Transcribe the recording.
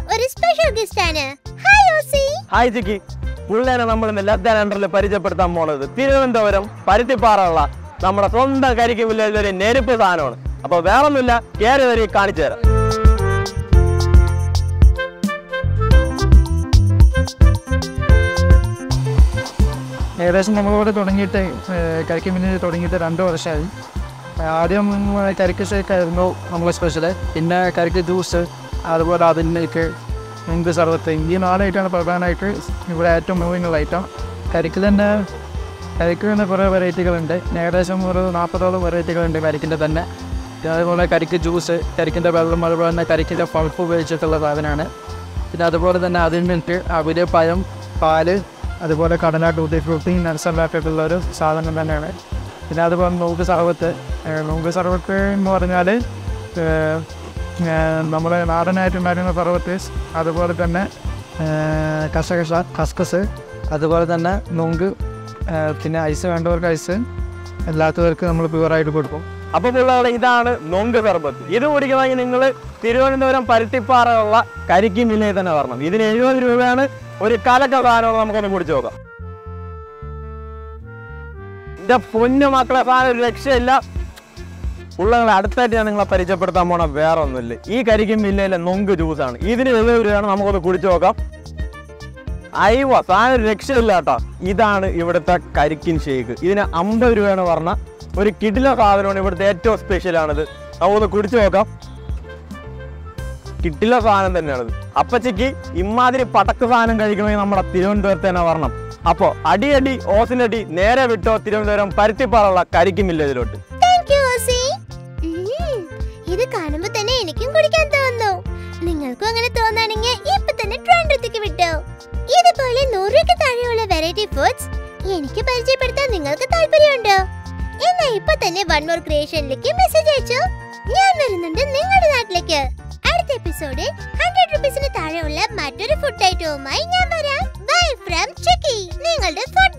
ഒരു special guest ആണ് hi Ozy hi Chikki പുള്ളിനെ നമ്മൾ ഇന്ന് ലദ്ദാൻ അണ്ടറിൽ പരിചയപ്പെടുത്താൻ പോണത് തിരുവനന്തപുരം പരുത്തിപ്പാറയുള്ള നമ്മുടെ സ്വന്തം കരിക്ക് വില്ലേജിൽ ഒരു നെരുപ്പ് സാധനമാണ് അപ്പൊ വേറൊന്നുമില്ല കയറി വരി കാണിച്ചു തരാം ഏകദേശം നമ്മളിവിടെ തുടങ്ങിയിട്ട് കരിക്ക് മിന്നിൽ തുടങ്ങിയിട്ട് രണ്ട് വർഷമായി ആദ്യം കരിക്ക് ഷേക്ക് ആയിരുന്നു നമ്മളെ സ്പെഷ്യൽ പിന്നെ കരിക്ക് ജ്യൂസ് അതുപോലെ അതിലേക്ക് എന്ത് സർവത്ത് ഈ നാലായിട്ടാണ് പ്രധാനമായിട്ട് ഇവിടെ ഏറ്റവും മൂവിങ് ഉള്ള ഐറ്റം കരിക്ക് തന്നെ കരിക്ക് തന്നെ കുറേ വെറൈറ്റികളുണ്ട് ഏകദേശം ഒരു നാൽപ്പതോളം വെറൈറ്റികളുണ്ട് കരിക്കിൻ്റെ തന്നെ പിന്നെ അതുപോലെ കരിക്ക് ജ്യൂസ് കരിക്കിൻ്റെ വെള്ളം അതുപോലെ തന്നെ കരിക്കിൻ്റെ പൾപ്പ് ഉപയോഗിച്ചിട്ടുള്ള സാധനമാണ് പിന്നെ അതുപോലെ തന്നെ അതിൽ നിന്നിട്ട് അവില് പഴം പാല് അതുപോലെ കടല ടൂത്തി ഫ്രൂട്ടി നട്സല്ലായിട്ടുള്ള ഒരു സാധനം തന്നെയാണ് പിന്നെ അതുപോലെ നോക്ക് സർവത്ത് നോക്ക് സർവത്ത് എന്ന് പറഞ്ഞാൽ നമ്മുടെ നാടനായിട്ട് ഉണ്ടാക്കുന്ന സർവത്ത് അതുപോലെ തന്നെ ഏഹ്, കസകസ കസ്കസ് അതുപോലെ തന്നെ നോങ്ക് ഏഹ്, പിന്നെ ഐസ് വേണ്ടവർക്ക് ഐസ് അല്ലാത്തവർക്ക് നമ്മൾ പ്യുവറായിട്ട് കൊടുക്കും അപ്പൊ പിള്ളേരെ ഇതാണ് നൊങ്ക് സർബത്ത് ഇത് കുടിക്കണമെങ്കിൽ നിങ്ങൾ തിരുവനന്തപുരം പരുത്തിപ്പാറയുള്ള കരിക്ക് മില്ലിൽ തന്നെ വരണം ഇതിന് എഴുപത് രൂപയാണ് ഒരു കലക്ക സാധനം നമുക്കൊന്ന് കുടിച്ചു നോക്കാം എന്റെ പൊന്നു മക്കളെ സാധനം ഒരു രക്ഷയില്ല ഉള്ളങ്ങളെ അടുത്തായിട്ട് ഞാൻ നിങ്ങളെ പരിചയപ്പെടുത്താൻ പോണ വേറെ ഒന്നുമില്ല ഈ കരിക്കും മില്ലയിലെ നൊങ്ക് ജ്യൂസാണ് ഇതിന് എഴുപത് രൂപയാണ് നമുക്കൊന്ന് കുടിച്ചു നോക്കാം അയവ സാധനം ഒരു രക്ഷയില്ല കേട്ടോ ഇതാണ് ഇവിടുത്തെ കരിക്കിൻ ഷേക്ക് ഇതിന് അമ്പത് രൂപയാണ് പറഞ്ഞ ഒരു കിടില സാധനമാണ് ഇവിടുത്തെ ഏറ്റവും സ്പെഷ്യലാണിത് നമുക്കൊന്ന് കുടിച്ചു നോക്കാം കിട്ടില്ല സാധനം തന്നെയാണിത് അപ്പച്ചയ്ക്ക് ഇമാതിരി പടക്ക് സാധനം കഴിക്കണമെങ്കിൽ നമ്മുടെ തിരുവനന്തപുരത്ത് തന്നെ വരണം അപ്പോൾ അടിയടി ഓസിനടി നേരെ വിട്ടോ തിരുവനന്തപുരം പരുത്തിപ്പാറുള്ള കരിക്കും വില്ലേജിലോട്ട് താങ്ക് യു ഓസി ഉം, ഇത് കാണുമ്പോ തന്നെ എനിക്കും കുടിക്കാൻ തോന്നുന്നു നിങ്ങൾക്കും അങ്ങനെ തോന്നുകയാണെങ്കിൽ ഇപ്പൊ തന്നെ ട്രെൻഡത്തേക്ക് വിട്ടോ ഇതുപോലെ നൂറുക്ക് താഴെയുള്ള വെറൈറ്റി ഫുഡ്സ് എനിക്ക് പരിചയപ്പെടുത്താൻ നിങ്ങൾക്ക് താല്പര്യമുണ്ടോ എന്നാ ഇപ്പൊ തന്നെ വൺ മോർ ക്രിയേഷനിലേക്ക് മെസ്സേജ് അയച്ചോ ഞാൻ വരുന്നുണ്ട് നിങ്ങളുടെ നാട്ടിലേക്ക് അടുത്ത എപ്പിസോഡിൽ ഹൺഡ്രഡ് റുപ്പീസിന് താഴെയുള്ള മറ്റൊരു ഫുഡ് ഐറ്റവുമായി ഞാൻ വരാം ബൈ ഫ്രം ചിക്കി നിങ്ങളുടെ ഫുഡ്